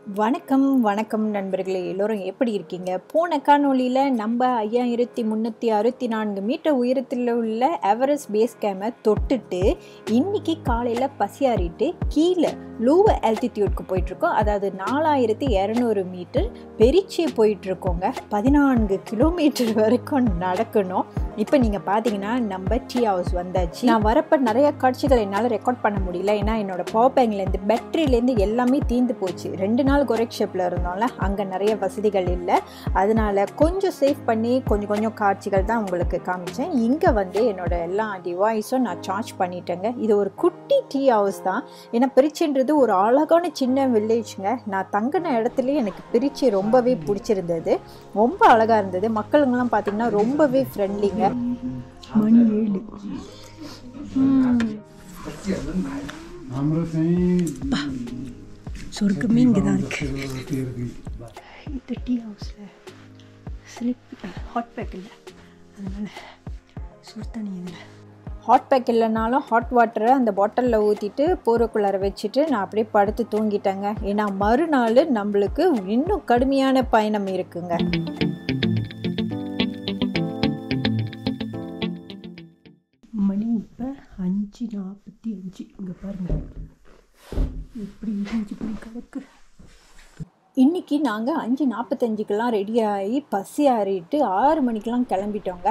வணக்கம் வணக்கம் நண்பர்களே எல்லோரும் எப்படி இருக்கீங்க போன காணொளியில் நம்ம ஐயாயிரத்தி முந்நூற்றி அறுபத்தி நான்கு மீட்டர் உயரத்தில் உள்ள எவரெஸ்ட் பேஸ் கேமை தொட்டுட்டு இன்னைக்கு காலையில் பசியாறிட்டு கீழே லோவ ஆல்டிடியூட்க்கு போயிட்டுருக்கோம் அதாவது நாலாயிரத்தி இரநூறு மீட்டர் பெரிச்சி போயிட்டுருக்கோங்க பதினான்கு கிலோமீட்டர் வரைக்கும் நடக்கணும் இப்போ நீங்கள் பார்த்தீங்கன்னா நம்ம டீ ஹவுஸ் வந்தாச்சு நான் வரப்போ நிறைய காட்சிகள் என்னால் ரெக்கார்ட் பண்ண முடியல ஏன்னா என்னோட பவர் பேங்க்லேருந்து பேட்டரியிலேருந்து எல்லாமே தீர்ந்து போச்சு ரெண்டு நாள் கொரெக் ஷிப்பில் இருந்தோம்ல அங்கே நிறைய வசதிகள் இல்லை அதனால கொஞ்சம் சேவ் பண்ணி கொஞ்சம் கொஞ்சம் காட்சிகள் தான் உங்களுக்கு காமிச்சேன் இங்கே வந்து என்னோட எல்லா டிவைஸும் நான் சார்ஜ் பண்ணிட்டேங்க இது ஒரு குட்டி டீ ஹவுஸ் தான் ஏன்னா பிரிச்சுன்றது ஒரு அழகான சின்ன வில்லேஜுங்க நான் தங்கின இடத்துலயே எனக்கு பிரிச்சு ரொம்பவே பிடிச்சிருந்தது ரொம்ப அழகாக இருந்தது மக்களுங்கெல்லாம் பார்த்தீங்கன்னா ரொம்பவே ஃப்ரெண்ட்லிங்க மணி ஏழு हाम्रो चाहिँ சொர்க்கமே இங்கே தான் இருக்கு के अरे இந்த டீ ஹவுஸில் ஸ்லிப் ஹாட் பேக் இல்லை அதனால் சுடு தண்ணி இதில் ஹாட் பேக் இல்லைனாலும் ஹாட் வாட்டரை அந்த பாட்டிலில் ஊற்றிட்டு போறக்குள்ளார வச்சுட்டு நான் அப்படியே படுத்து தூங்கிட்டேங்க ஏன்னா மறுநாள் நம்மளுக்கு இன்னும் கடுமையான பயணம் இருக்குங்க மணி இப்போ அஞ்சு நாற்பத்தி அஞ்சு இங்கே பாருங்கள் எப்படி இருந்துச்சு இப்படி கணக்கு இன்னைக்கு நாங்கள் அஞ்சு நாற்பத்தஞ்சுக்கெல்லாம் ரெடி ஆகி பசி ஆறிட்டு ஆறு மணிக்கெல்லாம் கிளம்பிட்டோங்க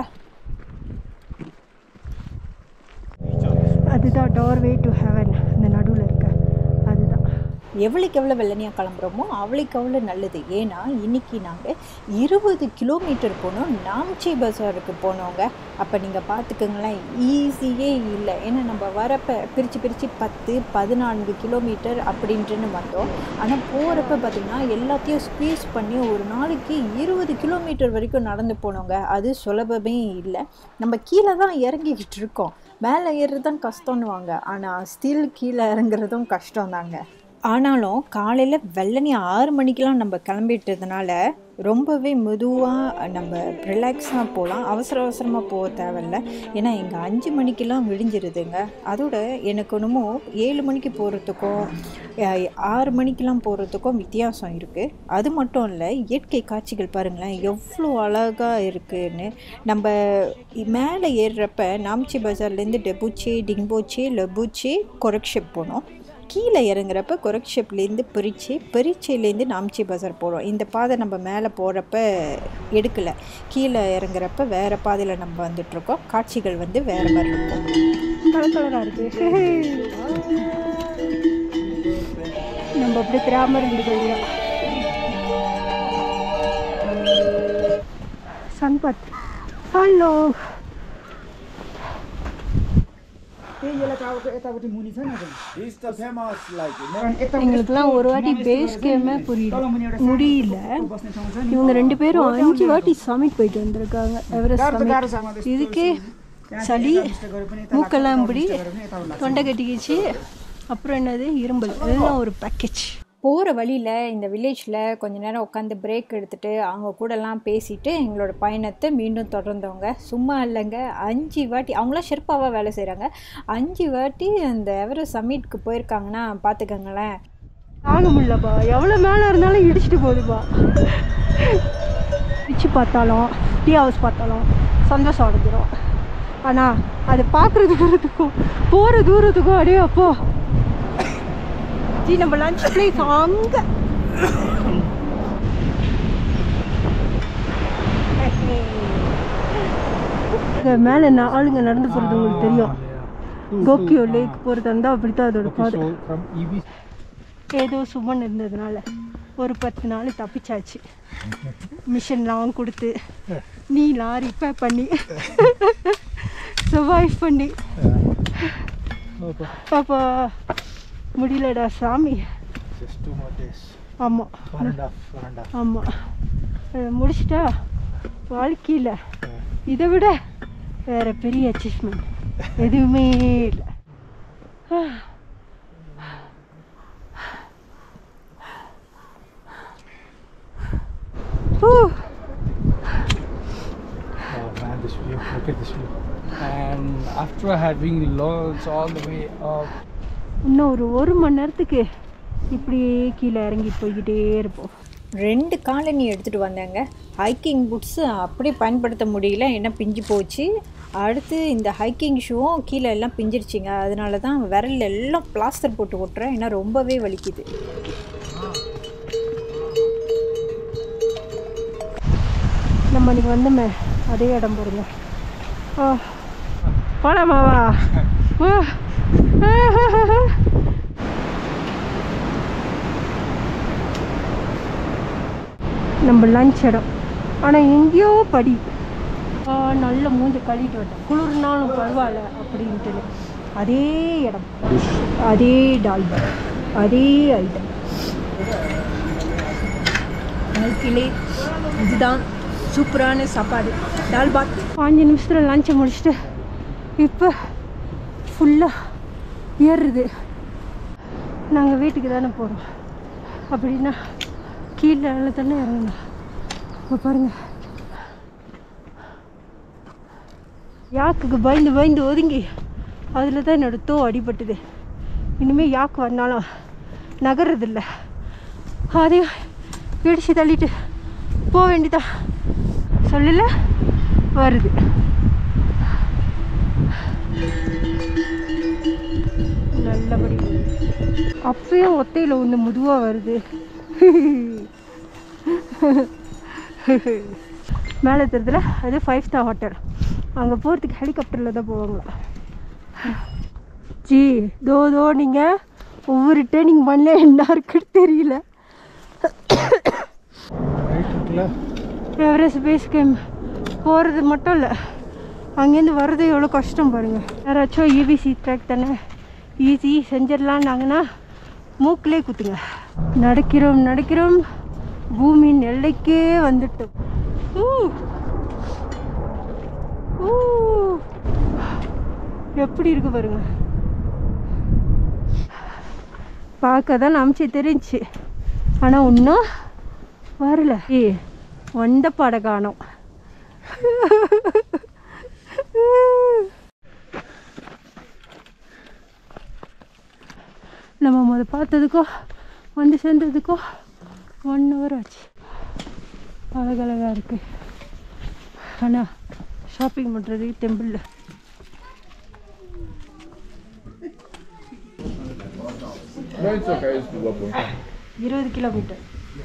அதுதான் டோர்வே டு ஹெவன் இந்த நடுவில் இருக்க அதுதான் எவ்வளோக்கு எவ்வளோ வெள்ளனியாக கிளம்புறோமோ அவ்வளோக்கு அவ்வளோ நல்லது ஏன்னா இன்னைக்கு நாங்கள் இருபது கிலோமீட்டர் போனோம் நாம்ச்சி பஸாருக்கு போனோங்க அப்போ நீங்கள் பார்த்துக்கோங்களேன் ஈஸியே இல்லை ஏன்னா நம்ம வரப்போ பிரித்து பிரித்து பத்து பதினான்கு கிலோமீட்டர் அப்படின்ட்டுன்னு வந்தோம் ஆனால் போகிறப்ப பார்த்திங்கன்னா எல்லாத்தையும் ஸ்பீஸ் பண்ணி ஒரு நாளைக்கு இருபது கிலோமீட்டர் வரைக்கும் நடந்து போனோங்க அது சுலபமே இல்லை நம்ம கீழே தான் இறங்கிக்கிட்டு இருக்கோம் மேலே ஏறுறது தான் கஷ்டம்னுவாங்க ஆனால் ஸ்டில் கீழே இறங்குறதும் கஷ்டம் தாங்க ஆனாலும் காலையில் வெள்ளனி ஆறு மணிக்கெலாம் நம்ம கிளம்பிட்டதுனால ரொம்பவே மெதுவாக நம்ம ரிலாக்ஸாக போகலாம் அவசர அவசரமாக போக தேவையில்ல ஏன்னா இங்கே அஞ்சு மணிக்கெல்லாம் விடிஞ்சிருதுங்க அதோட எனக்கு என்னமோ ஏழு மணிக்கு போகிறதுக்கும் அஹ், ஆறு மணிக்கெல்லாம் போகிறதுக்கும் வித்தியாசம் இருக்குது அது மட்டும் இல்லை இயற்கை காட்சிகள் பாருங்களேன் எவ்வளோ அழகாக இருக்குன்னு நம்ம மேலே ஏறுறப்ப நாம்ச்சி பஜார்லேருந்து டெபுச்சி டிங்போச்சி லெபுச்சி கொரக்ஷிப் போனோம் கீழே இறங்குறப்ப கொரக்ஷிப்லேருந்து பிரிச்சு பிரிச்சிலேருந்து நாம்ச்சி பஜார் போகிறோம் இந்த பாதை நம்ம மேலே போகிறப்ப எடுக்கலை கீழே இறங்குறப்ப வேறு பாதையில் நம்ம வந்துட்ருக்கோம் காட்சிகள் வந்து வேறு மாதிரி இருக்கும் கலர் கலராக இருக்கு நம்ம அப்படி தெரியாமல் இருந்துக்க வேண்டியதான் Sampath hello He's the famous like you know, எங்களுக்குலாம் ஒரு வாட்டி பேஸ் கேமே புரியல முடியல இவங்க ரெண்டு பேரும் அஞ்சு வாட்டி சமிட் போயிட்டு வந்திருக்காங்க எவரெஸ்ட் சமிட் இதுக்கே சளி மூக்கெல்லாம் இப்படி தொண்டை கட்டிக்கிச்சு அப்புறம் என்னது இரும்பல் எல்லாம் ஒரு பேக்கேஜ் போகிற வழியில் இந்த வில்லேஜில் கொஞ்ச நேரம் உட்காந்து பிரேக் எடுத்துகிட்டு அவங்க கூடலாம் பேசிட்டு எங்களோட பயணத்தை மீண்டும் தொடர்ந்தவங்க சும்மா இல்லைங்க அஞ்சு வாட்டி அவங்களாம் ஷெர்ப்பாவாக வேலை செய்கிறாங்க அஞ்சு வாட்டி அந்த எவரெஸ்ட் சம்மிட்க்கு போயிருக்காங்கன்னா பார்த்துக்கோங்களேன் தாங்க முடியலப்பா எவ்வளோ மேலே இருந்தாலும் இடிச்சிட்டு போகுதுப்பா பிச்சு பார்த்தாலும் டீ ஹவுஸ் பார்த்தாலும் சந்தோஷம் அடைஞ்சிரும் ஆனால் அதை பார்க்குறது தூரத்துக்கும் போகிற தூரத்துக்கும் அடே அப்போ ஜி நம்ம லஞ்ச் பிளேஸ் அங்கே மேலே ஆளுங்க நடந்து போகிறது உங்களுக்கு தெரியும் கோக்கியோ லேக் போகிறதா இருந்தால் அப்படி தான் அதோட பாதை from EV ஏதோ சுமன் இருந்ததுனால ஒரு பத்து நாள் தப்பிச்சாச்சு மிஷின்லாம் கொடுத்து நீலாம் ரிப்பேர் பண்ணி சர்வைவ் பண்ணி பாப்பா முடியலடா சாமி just two more days ஆமாம் one and a half one and a half ஆமாம் முடிச்சிட்டா வாழ்க்கையில் இதை விட வேற பெரிய அச்சீவ்மெண்ட் எதுவுமே இல்லை oh man this view look at this view and after having launched all the way up இன்னும் ஒரு ஒரு மணி நேரத்துக்கு இப்படியே கீழே இறங்கி போய்கிட்டே இருப்போம் ரெண்டு காலனி எடுத்துகிட்டு வந்தாங்க ஹைக்கிங் புட்ஸு அப்படியே பயன்படுத்த முடியல ஏன்னா பிஞ்சு போச்சு அடுத்து இந்த ஹைக்கிங் ஷூவும் கீழே எல்லாம் பிஞ்சிருச்சுங்க அதனால தான் விரல்ல எல்லாம் பிளாஸ்டர் போட்டு ஓட்டுறேன் ஏன்னா ரொம்பவே வலிக்குது நம்ம இன்னைக்கு வந்தோமே அதே இடம் பாருங்க ஓ போலாமாவா ஓ நம்ம லஞ்ச் இடம் ஆனால் எங்கேயோ படி ஆ, நல்ல மூஞ்ச கழுவிட்டு வந்தேன் குளிர்னாலும் பரவாயில்ல அப்படின்ட்டு அதே இடம் அதே டால்பா அதே ஐட்டம் வாழ்க்கையிலே இதுதான் சூப்பரான சாப்பாடு டால் பாத் பாஞ்சு நிமிஷத்தில் லஞ்சை முடிச்சுட்டு இப்போ ஃபுல்லாக ஏறுது நாங்கள் வீட்டுக்கு தானே போகிறோம் அப்படின்னா கீழே தானே இறங்கணும் இப்போ பாருங்கள் யாக்குக்கு பயந்து பயந்து ஒதுங்கி அதில் தான் என்னோட தோ அடிபட்டுது இனிமேல் யாக்கு வந்தாலும் நகர்றதில்ல அதையும் இடிச்சு தள்ளிட்டு போக வேண்டியதா சொல்லல வருது நல்லபடி அப்பயும் ஒத்தையில் ஒன்று முதுவாக வருது மேலே தெரியுதுல அது ஃபைவ் ஸ்டார் ஹோட்டல் அங்கே போகிறதுக்கு ஹெலிகாப்டரில் தான் போவாங்களா ஜி தோ தோ நீங்கள் ஒவ்வொரு ட்ரைனிங் பண்ணல என்ன இருக்குன்னு தெரியல எவரெஸ்ட் பேஸ் கேம்ப் போகிறது மட்டும் இல்லை அங்கேருந்து வர்றது எவ்வளோ கஷ்டம் பாருங்கள் யாராச்சும் யூபிசி ட்ராக் தானே ஈஸி செஞ்சிடலான்னாங்கன்னா மூக்கிலே குத்துங்க நடக்கிறோம் நடக்கிறோம் பூமியின் எல்லைக்கே வந்துட்டோம் ஊ ஊ எப்படி இருக்கு பாருங்க பார்க்க தான் நம்பிச்சு தெரிஞ்சு ஆனால் ஒன்றும் வரல ஏ வந்த பட காணோம் நம்ம முத பார்த்ததுக்கோ வந்து சேர்ந்ததுக்கோ ஒன் ஹவர் ஆச்சு அழகழகாக இருக்கு ஆனால் ஷாப்பிங் பண்ணுறதுக்கு டெம்பிளில் No, it's okay. It's doable. இருபது கிலோமீட்டர்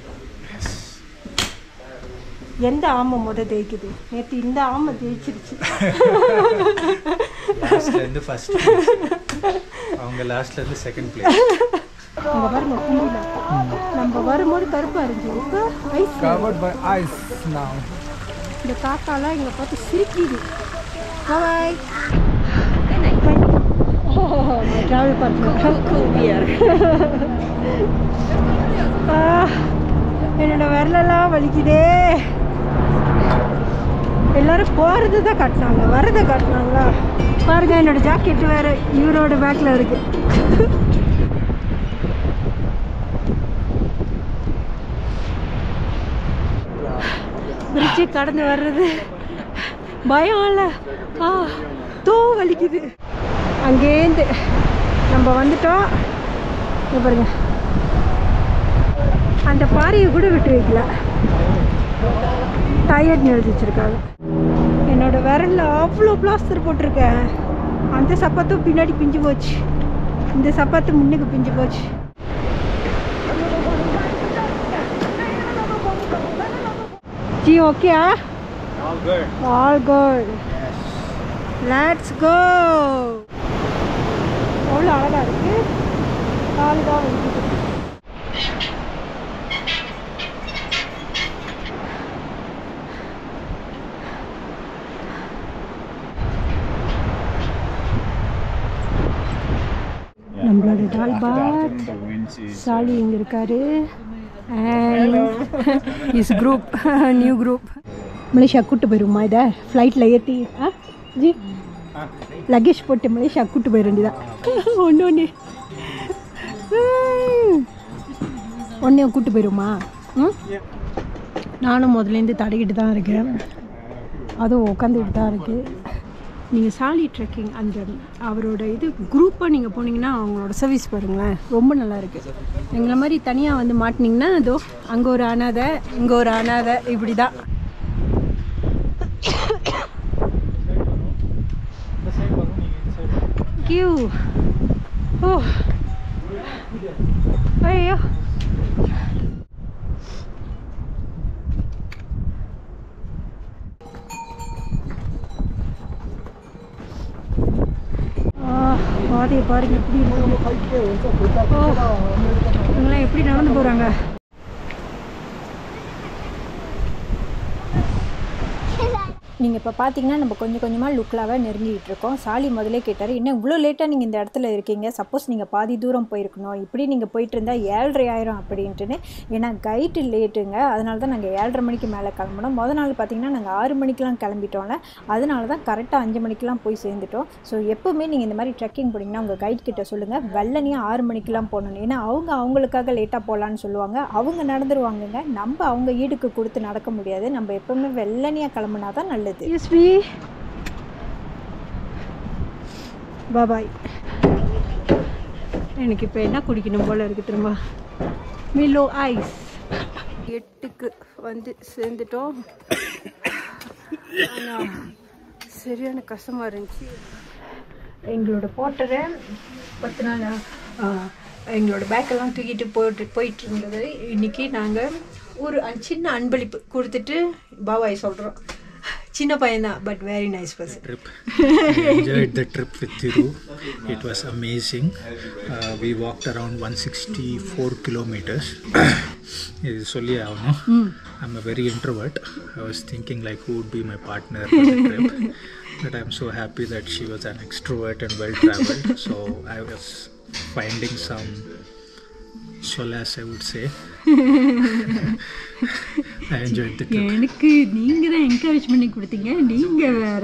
எந்த ஆமை முத தேய்க்குது நேற்று இந்த ஆமை தேய்ச்சிருச்சு லாஸ்ட்ல இருந்து ஃபர்ஸ்ட் அவங்க லாஸ்ட்ல இருந்து செகண்ட் பிளேஸ் அங்கே பாருங்க கும்பிடா நம்ம வரும்போது கருப்பாக இருந்துச்சு இப்போ ice covered by ice now இந்த காக்காலாம் எங்களை பார்த்து சிரிக்குது பாய் ட்ராவல் பார்ட்னர் என்னோட விரலெல்லாம் வலிக்குதே எல்லாரும் போகிறது தான் காட்டினாங்க வரதை காட்டினாங்களா பாருங்க என்னோட ஜாக்கெட் வேறு இவரோட பேக்கில் இருக்கு பிரிட்ஜு கடந்து வர்றது பயம் இல்லை ஆ தோ வலிக்குது அங்கேருந்து நம்ம வந்துட்டோம் இங்க பாருங்க அந்த பாறையை கூட விட்டு வைக்கல டயர்ட்னு எழுதி வச்சிருக்காங்க என்னோட விரல்ல அவ்வளோ பிளாஸ்டர் போட்டிருக்கேன் அந்த சப்பாத்தும் பின்னாடி பிஞ்சு போச்சு இந்த சப்பாத்து முன்னுக்கு பிஞ்சு போச்சு ஜி ஓகேயா all good all good let's go எவ்வளோ அழகா இருக்கு கால் தான் வலிக்குது நம்மளோட டால் பாத் The winds is சாலி இங்கே இருக்காரு and is group new group Malaysia கூட்டு போயிருமா இதை ஃப்ளைட்டில் ஏற்றி ஆ ஜி லக்கேஜ் போட்டு மலேசியா கூட்டு போயிட வேண்டியதான் ஒன்று ஒன்று ஒன்றையும் கூட்டு போயிருமா ம் நானும் முதலேருந்து தடகிட்டு தான் இருக்கேன் அதுவும் உட்காந்துக்கிட்டு தான் இருக்குது நீங்கள் சாலி ட்ரெக்கிங் அந்த அவரோட இது குரூப்பாக நீங்கள் போனீங்கன்னா அவங்களோட சர்வீஸ் பாருங்களேன் ரொம்ப நல்லா இருக்குது எங்களை மாதிரி தனியாக வந்து மாட்டினீங்கன்னா அதோ அங்கே ஒரு அனாதை இங்கே ஒரு அனாதை இப்படி தான் இந்த சைடு வரும் நீங்கள் இந்த சைடு கியூ ஓ ஐயோ ஆ, பாதையை பாருங்க எப்படி இருக்கு ஓ இவங்களாம் எப்படி நடந்து போறாங்க நீங்கள் இப்போ பார்த்தீங்கன்னா நம்ம கொஞ்சம் கொஞ்சமாக லுக்லாவே நெருங்கிட்டு இருக்கோம் சாலி முதல்ல கேட்டார் என்ன இவ்வளோ லேட்டாக நீங்கள் இந்த இடத்துல இருக்கீங்க சப்போஸ் நீங்கள் பாதி தூரம் போயிருக்கணும் இப்படி நீங்கள் போயிட்டு இருந்தால் ஏழரை ஆயிரம் அப்படின்ட்டுன்னு ஏன்னா கைட்டு லேட்டுங்க அதனால தான் நாங்கள் ஏழரை மணிக்கு மேலே கிளம்புனோம் முத நாள் பார்த்தீங்கன்னா நாங்கள் ஆறு மணிக்கெலாம் கிளம்பிட்டோம்ல அதனால தான் கரெக்டாக அஞ்சு மணிக்கெலாம் போய் சேர்ந்துட்டோம் ஸோ எப்போவுமே நீங்கள் இந்த மாதிரி ட்ரெக்கிங் போனீங்கன்னா உங்கள் கைட் கிட்ட சொல்லுங்கள் வெள்ளனையாக ஆறு மணிக்கெலாம் போகணும் ஏன்னா அவங்க அவங்களுக்காக லேட்டாக போகலான்னு சொல்லுவாங்க அவங்க நடந்துருவாங்கங்க நம்ம அவங்க ஈடுக்கு கொடுத்து நடக்க முடியாது நம்ம எப்போவுமே வெள்ளனையாக கிளம்புனா தான் நல்லது எஸ்வி பாபாய் எனக்கு இப்போ என்ன குடிக்கணும் போல இருக்கு திரும்ப மிலோ ஐஸ் எட்டுக்கு வந்து சேர்ந்துட்டோம் ஆனா, சரியான கஷ்டமாக இருந்துச்சு எங்களோட போட்டரை பத்து நாள் ஆ, எங்களோட பேக்கெல்லாம் தூக்கிட்டு போயிட்டு போயிட்டு இருந்தது இன்னைக்கு நாங்கள் ஒரு அ- சின்ன அன்பளிப்பு கொடுத்துட்டு பாபாய் சொல்கிறோம் சின்ன பையன்தான் but very nice person trip. I enjoyed the trip with Thiru. It was amazing. Uh, we walked around 164 kilometers. இது சொல்லி ஆகணும் I'm a very introvert. I was thinking like who would be my partner for the trip. But I'm so happy that she was an extrovert and well traveled. So I was finding some solace, I would say. I enjoyed the trip. எனக்கு நீங்கள் தான் encourage பண்ணி கொடுத்தீங்க நீங்கள் வேற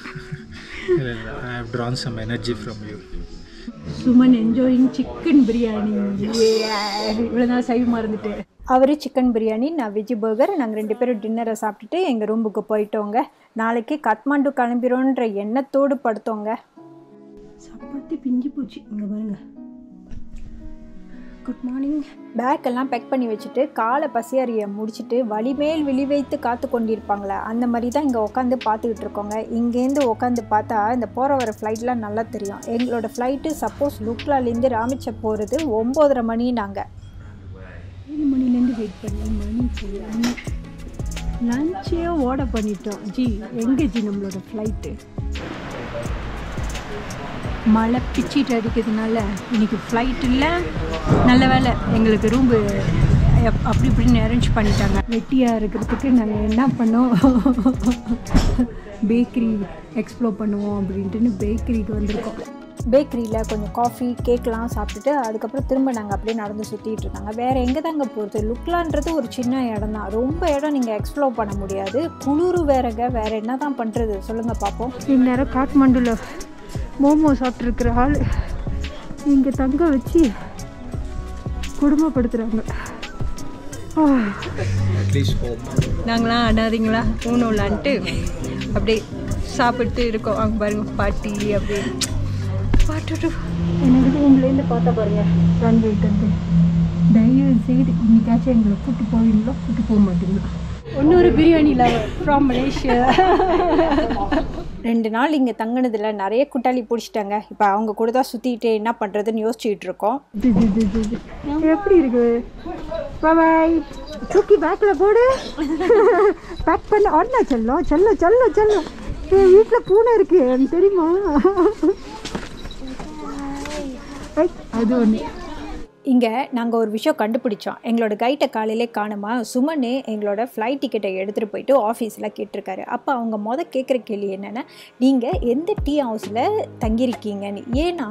I have drawn some energy from you. Suman enjoying chicken biryani இவ்வளோ நாள் சைவமாக இருந்துட்டு அவர் chicken biryani non veg burger நாங்கள் ரெண்டு பேரும் டின்னரை சாப்பிட்டுட்டு எங்கள் ரூமுக்கு போயிட்டோங்க நாளைக்கு காட்மாண்டு கிளம்பிரோன்ற எண்ணத்தோடு படுத்தோங்க சப்பாத்தி பிஞ்சு போச்சு இங்கே பாருங்க குட் மார்னிங் பேக் எல்லாம் பேக் பண்ணி வச்சுட்டு காலை பசியாரியை முடிச்சுட்டு வலிமேல் விழி வைத்து காத்து கொண்டிருப்பாங்களே அந்த மாதிரி தான் இங்கே உட்காந்து பார்த்துக்கிட்டு இருக்கோங்க இங்கேருந்து உட்காந்து பார்த்தா இந்த போகிற வர ஃப்ளைட்லாம் நல்லா தெரியும் எங்களோட ஃப்ளைட்டு சப்போஸ் லுக்லாலேருந்து ராமேச்ச போகிறது ஒம்போதரை மணி நாங்கள் ஏழு மணிலேருந்து வெயிட் பண்ணி மணி சொல்லி லஞ்சே ஓட பண்ணிட்டோம் ஜி எங்கே ஜி நம்மளோட ஃப்ளைட்டு மழை பிச்சிட்டு அடிக்கிறதுனால இன்னைக்கு ஃப்ளைட் இல்லை நல்ல வேலை எங்களுக்கு ரூம்பு அப்படி இப்படின்னு அரேஞ்ச் பண்ணிட்டாங்க வெட்டியாக இருக்கிறதுக்கு நாங்கள் என்ன பண்ணோம் பேக்கரி எக்ஸ்ப்ளோர் பண்ணுவோம் அப்படின்ட்டுன்னு பேக்கரிக்கு வந்திருக்கோம் பேக்கரியில் கொஞ்சம் காஃபி கேக்லாம் சாப்பிட்டுட்டு அதுக்கப்புறம் திரும்ப நாங்கள் அப்படியே நடந்து சுற்றிட்டு இருக்காங்க வேறு எங்கே தாங்க போகிறது லுக்லான்றது ஒரு சின்ன இடம் தான் ரொம்ப இடம் நீங்கள் எக்ஸ்ப்ளோர் பண்ண முடியாது குளிர் வேறங்க வேறு என்ன தான் பண்ணுறது சொல்லுங்கள் பார்ப்போம் இந்நேரம் காட்மாண்டுல மோமோ சாப்பிட்ருக்கிற ஆள் இங்கே தங்க வச்சு குடும்பப்படுத்துகிறாங்க At least hope. நாங்களாம் அனாதிங்களா ஊனோலான்ட்டு அப்படியே சாப்பிட்டு இருக்கோம் அங்கே பாருங்க பாட்டி அப்படியே பாட்டு எனக்கு ரூம்லேருந்து பார்த்தா பாருங்க ரன்வே தந்து தயவு செய்து இன்னைக்காச்சும் எங்களை கூட்டு போவீங்களோ கூட்டு போக மாட்டீங்களா இன்னொரு பிரியாணி லவர் ஃப்ரம் மலேசியா ரெண்டு நாள் இங்கே தங்கினதில் நிறைய குட்டாளி பிடிச்சிட்டாங்க இப்போ அவங்க கூட தான் சுற்றிட்டு என்ன பண்ணுறதுன்னு யோசிச்சுட்டு இருக்கோம் இது, இது, இது, இது. எப்படி இருக்கு பாய் தூக்கி பேக்ல போடு பேக் பண்ண ஒன்னா செல்லம் செல்லம் செல்லம் செல்லம் என் வீட்டில் பூனை இருக்கு எனக்கு தெரியுமா ஐ, அது ஒன்று இங்கே நாங்கள் ஒரு விஷயம் கண்டுபிடிச்சோம் எங்களோட கைட்டை காலையிலே காணுமா சுமன் எங்களோட ஃப்ளைட் டிக்கெட்டை எடுத்துகிட்டு போயிட்டு ஆஃபீஸில் கேட்டிருக்காரு அப்போ அவங்க மொதல் கேட்குற கேள்வி என்னென்னா நீங்கள் எந்த டீ ஹவுஸில் தங்கியிருக்கீங்கன்னு ஏன்னா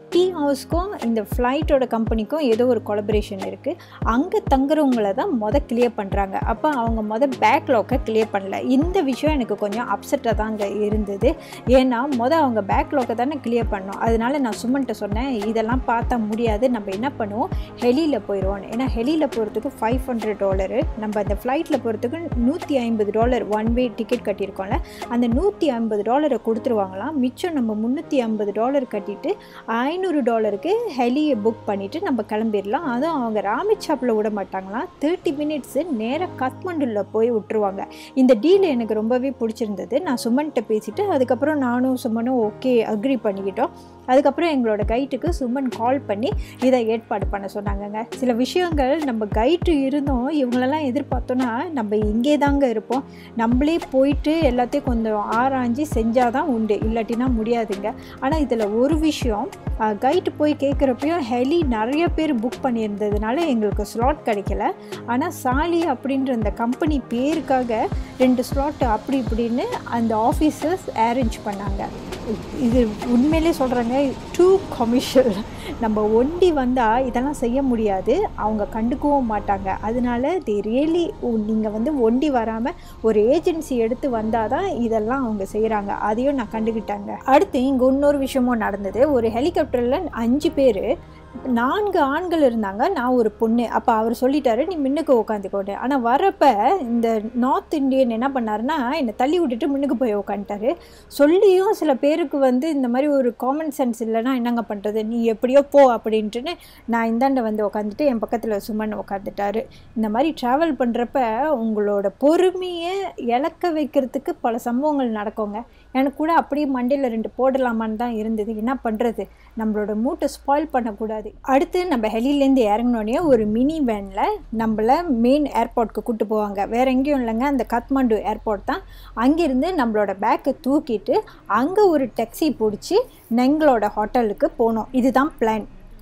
டீ ஹவுஸ்க்கும் இந்த ஃப்ளைட்டோட கம்பெனிக்கும் ஏதோ ஒரு கொலபரேஷன் இருக்குது அங்கே தங்குறவங்கள தான் மொதல் கிளியர் பண்ணுறாங்க அப்போ அவங்க மொதல் பேக்லாக்கை கிளியர் பண்ணல இந்த விஷயம் எனக்கு கொஞ்சம் அப்செட்டாக தாங்க இருந்தது ஏன்னா மொதல் அவங்க பேக்லாக்கை தானே கிளியர் பண்ணோம் அதனால நான் சுமன்ட்ட சொன்னேன் இதெல்லாம் பார்த்தா முடியாது நம்ம என்ன பண்ணுவோம் ஹெலியில் போயிடுவோம் ஏன்னா ஹெலியில் போகிறதுக்கு ஃபைவ் ஹண்ட்ரட் டாலரு நம்ம அந்த ஃப்ளைட்டில் போகிறதுக்கு நூற்றி ஐம்பது டாலர் ஒன் வே டிக்கெட் கட்டியிருக்கோம்ல அந்த நூற்றி ஐம்பது டாலரை கொடுத்துருவாங்களாம் மிச்சம் நம்ம முந்நூற்றி ஐம்பது டாலர் கட்டிட்டு ஐநூறு டாலருக்கு ஹெலியை புக் பண்ணிவிட்டு நம்ம கிளம்பிடலாம் அதுவும் அவங்க ராமேச்சாப்பில் விட மாட்டாங்களாம் தேர்ட்டி மினிட்ஸு நேராக காத்மண்டுல போய் விட்டுருவாங்க இந்த டீல் எனக்கு ரொம்பவே பிடிச்சிருந்தது நான் சுமன்கிட்ட பேசிட்டு அதுக்கப்புறம் நானும் சுமனும் ஓகே அக்ரி பண்ணிக்கிட்டோம் அதுக்கப்புறம் எங்களோட கைட்டுக்கு சுமன் கால் பண்ணி இதை ஏற்பாடு பண்ண சொன்னாங்கங்க சில விஷயங்கள் நம்ம கைட்டு இருந்தோம் இவங்களெல்லாம் எதிர்பார்த்தோன்னா நம்ம இங்கே தாங்க இருப்போம் நம்மளே போயிட்டு எல்லாத்தையும் கொஞ்சம் ஆராய்ஞ்சு செஞ்சால் தான் உண்டு இல்லாட்டினா முடியாதுங்க ஆனால் இதில் ஒரு விஷயம் கைட்டு போய் கேட்குறப்பையும் ஹெலி நிறைய பேர் புக் பண்ணியிருந்ததுனால எங்களுக்கு ஸ்லாட் கிடைக்கல ஆனால் சாலி அப்படின்ற அந்த கம்பெனி பேருக்காக ரெண்டு ஸ்லாட் அப்படி இப்படின்னு அந்த ஆஃபீஸர்ஸ் அரேஞ்ச் பண்ணாங்க இது உண்மையிலே சொல்கிறாங்க டூ கமிஷன் நம்ம ஒண்டி வந்தால் இதெல்லாம் செய்ய முடியாது அவங்க கண்டுக்கவும் மாட்டாங்க அதனால தி ரியலி நீங்கள் வந்து ஒண்டி வராமல் ஒரு ஏஜென்சி எடுத்து வந்தால் தான் இதெல்லாம் அவங்க செய்கிறாங்க அதையும் நான் கண்டுக்கிட்டாங்க அடுத்து இங்கே இன்னொரு விஷயமும் நடந்தது ஒரு ஹெலிகாப்டரில் அஞ்சு பேர் நான்கு ஆண்கள் இருந்தாங்க நான் ஒரு பொண்ணு அப்போ அவர் சொல்லிட்டாரு நீ முன்னுக்கு உட்காந்துக்கோட்டு ஆனால் வரப்ப இந்த நார்த் இந்தியன் என்ன பண்ணாருன்னா என்னை தள்ளி விட்டுட்டு முன்னுக்கு போய் உட்காந்துட்டாரு சொல்லியும் சில பேருக்கு வந்து இந்த மாதிரி ஒரு காமன் சென்ஸ் இல்லைன்னா என்னங்க பண்ணுறது நீ எப்படியோ போ அப்படின்ட்டுன்னு நான் இந்தாண்ட வந்து உட்காந்துட்டு என் பக்கத்தில் சுமன் உட்காந்துட்டாரு இந்த மாதிரி ட்ராவல் பண்ணுறப்ப உங்களோட பொறுமையை இழக்க வைக்கிறதுக்கு பல சம்பவங்கள் நடக்குங்க எனக்கு கூட அப்படியே மண்டையில் ரெண்டு போடலாமான்னு தான் இருந்தது என்ன பண்ணுறது நம்மளோட மூட்டை ஸ்பாயில் பண்ணக்கூடாது அடுத்து நம்ம ஹெலிலேருந்து இறங்கினோடனே ஒரு மினி வேனில் நம்மளை மெயின் ஏர்போர்ட்க்கு கூட்டு போவாங்க வேறு எங்கேயும் இல்லைங்க அந்த காத்மாண்டு ஏர்போர்ட் தான் அங்கேருந்து நம்மளோட பேக்கை தூக்கிட்டு அங்கே ஒரு டாக்ஸி பிடிச்சி எங்களோட ஹோட்டலுக்கு போனோம் இதுதான் பிளான்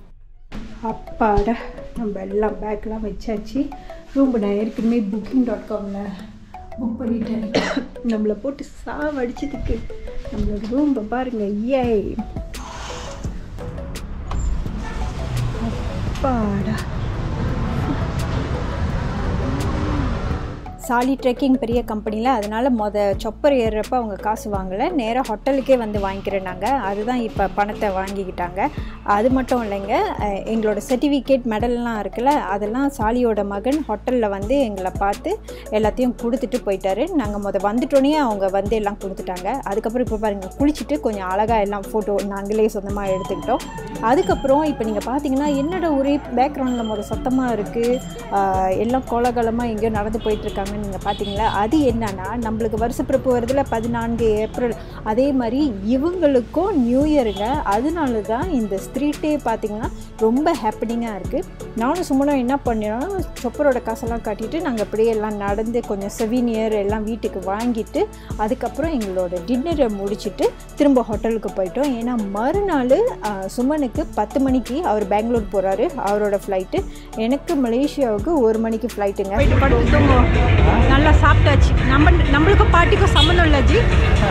அப்பாடா நம்ம எல்லாம் பேக்லாம் வச்சாச்சு ரூம் நான் ஏற்கனவே புக்கிங் டாட் காமில் புக் பண்ணிட்டேன் நம்மளை போட்டு சாவடிச்சதுக்கு நம்மளோட ரூம்பை பாருங்க ஏய் அப்பாடா சாலி ட்ரெக்கிங் பெரிய கம்பெனியில் அதனால் மொத சொப்பர் ஏறுறப்ப அவங்க காசு வாங்கலை நேராக ஹோட்டலுக்கே வந்து வாங்கிக்கிறேனாங்க அதுதான் இப்போ பணத்தை வாங்கிக்கிட்டாங்க அது மட்டும் இல்லைங்க அஹ் எங்களோட சர்டிஃபிகேட் மெடல்லாம் இருக்குல்ல அதெல்லாம் சாலியோட மகன் ஹோட்டலில் வந்து எங்களை பார்த்து எல்லாத்தையும் கொடுத்துட்டு போயிட்டாரு நாங்கள் முத வந்துட்டோன்னே அவங்க வந்து எல்லாம் கொடுத்துட்டாங்க அதுக்கப்புறம் இப்போ பாருங்கள் குளிச்சுட்டு கொஞ்சம் அழகாக எல்லாம் ஃபோட்டோ நாங்களே சொந்தமாக எடுத்துக்கிட்டோம் அதுக்கப்புறம் இப்போ நீங்கள் பார்த்தீங்கன்னா என்னோட ஒரே பேக்ரவுண்டில் முத சத்தமாக இருக்குது எல்லாம் கோலாகலமாக எங்கேயோ நடந்து போயிட்டுருக்காங்கன்னு நீங்கள் பார்த்தீங்களா அது என்னன்னா நம்மளுக்கு வருஷப்பிறப்பு வருதுல பதினான்கு ஏப்ரல் அதே மாதிரி இவங்களுக்கும் நியூ இயருங்க அதனால தான் இந்த ஸ்ட்ரீட்டே பார்த்தீங்கன்னா ரொம்ப ஹாப்பினிங்காக இருக்குது நானும் சும்மனும் என்ன பண்ணினோம் சொப்பரோட காசெல்லாம் காட்டிட்டு நாங்கள் அப்படியே எல்லாம் நடந்து கொஞ்சம் செவினியர் எல்லாம் வீட்டுக்கு வாங்கிட்டு அதுக்கப்புறம் எங்களோட டின்னரை முடிச்சுட்டு திரும்ப ஹோட்டலுக்கு போயிட்டோம் ஏன்னா மறுநாள் ஆஹ், சுமனுக்கு பத்து மணிக்கு அவர் பெங்களூர் போகிறாரு அவரோட ஃப்ளைட்டு எனக்கு மலேசியாவுக்கு ஒரு மணிக்கு ஃப்ளைட்டுங்க போயிட்டு படுத்து தூங்குவோம் நல்லா சாப்பிட்டாச்சு நம்ம நம்மளுக்கும் பாட்டிக்கும் சம்மந்தம் இல்லை ஜி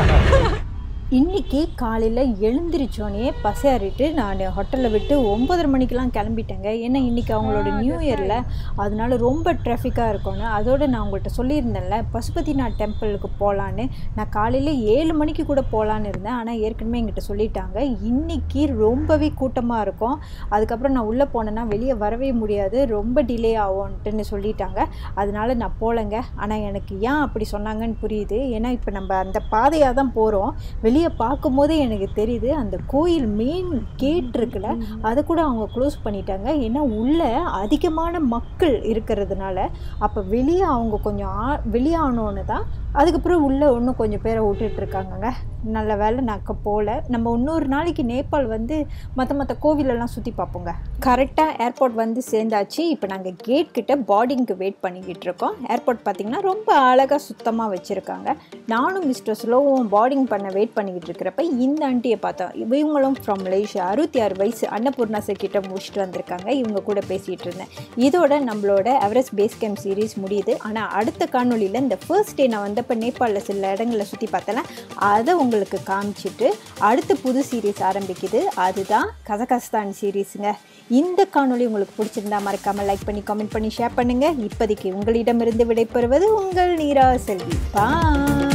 இன்னைக்கு காலையில் எழுந்திரிச்சோன்னே பசையாறிட்டு நான் ஹோட்டலில் விட்டு ஒம்பதரை மணிக்கெலாம் கிளம்பிட்டேங்க ஏன்னா இன்றைக்கி அவங்களோட நியூ இயரில் அதனால ரொம்ப டிராஃபிக்காக இருக்கும்னு அதோடு நான் உங்கள்கிட்ட சொல்லியிருந்தேன்ல பசுபதிநாத் டெம்பிளுக்கு போகலான்னு நான் காலையில் ஏழு மணிக்கு கூட போகலான்னு இருந்தேன் ஆனால் ஏற்கனவே எங்கிட்ட சொல்லிட்டாங்க இன்னைக்கு ரொம்பவே கூட்டமாக இருக்கும் அதுக்கப்புறம் நான் உள்ளே போனேன்னா வெளியே வரவே முடியாது ரொம்ப டிலே ஆகும்ன்ட்டுன்னு சொல்லிட்டாங்க அதனால நான் போகலைங்க ஆனால் எனக்கு ஏன் அப்படி சொன்னாங்கன்னு புரியுது ஏன்னா இப்போ நம்ம அந்த பாதையாக தான் போகிறோம் வெளியே பார்க்கும்போதே எனக்கு தெரியுது அந்த கோயில் மெயின் கேட் இருக்குல்ல அதை கூட அவங்க க்ளோஸ் பண்ணிட்டாங்க ஏன்னா உள்ளே அதிகமான மக்கள் இருக்கிறதுனால அப்போ வெளியே அவங்க கொஞ்சம் ஆ வெளியானோன்னு தான் அதுக்கப்புறம் உள்ளே இன்னும் கொஞ்சம் பேரை விட்டுட்ருக்காங்கங்க நல்ல வேலை நான் போகல நம்ம இன்னொரு நாளைக்கு நேபாள் வந்து மற்ற மற்ற கோவிலெல்லாம் சுற்றி பார்ப்போங்க கரெக்டாக ஏர்போர்ட் வந்து சேர்ந்தாச்சு இப்போ நாங்கள் கேட் கிட்ட பார்டிங்க்கு வெயிட் பண்ணிக்கிட்டு இருக்கோம் ஏர்போர்ட் பார்த்திங்கன்னா ரொம்ப அழகாக சுத்தமாக வச்சுருக்காங்க நானும் மிஸ்டர் ஸ்லோவும் பார்டிங் பண்ண வெயிட் பண்ணிக்கிட்டு இருக்கிறப்ப இந்த ஆண்டியை பார்த்தோம் இவங்களும் ஃப்ரம் மலேசியா அறுபத்தி ஆறு வயசு அன்னபூர்ணா சார் கிட்ட முடிச்சுட்டு வந்திருக்காங்க இவங்க கூட பேசிகிட்டு இருந்தேன் இதோட நம்மளோட எவரெஸ்ட் பேஸ் கேம்ப் சீரீஸ் முடியுது ஆனால் அடுத்த காணொளியில் இந்த ஃபர்ஸ்ட் டே நான் வந்தப்போ நேபாளில் சில இடங்களை சுற்றி பார்த்தேன்னா அதை உங்களுக்கு காமிச்சிட்டு அடுத்த புது சீரீஸ் ஆரம்பிக்குது அதுதான் கசகஸ்தான் சீரீஸுங்க இந்த காணொளி உங்களுக்கு பிடிச்சிருந்தா மறக்காமல் லைக் பண்ணி கமெண்ட் பண்ணி ஷேர் பண்ணுங்கள் இப்போதைக்கு உங்களிடமிருந்து விடைபெறுவது உங்கள் நீரா செல்வி பா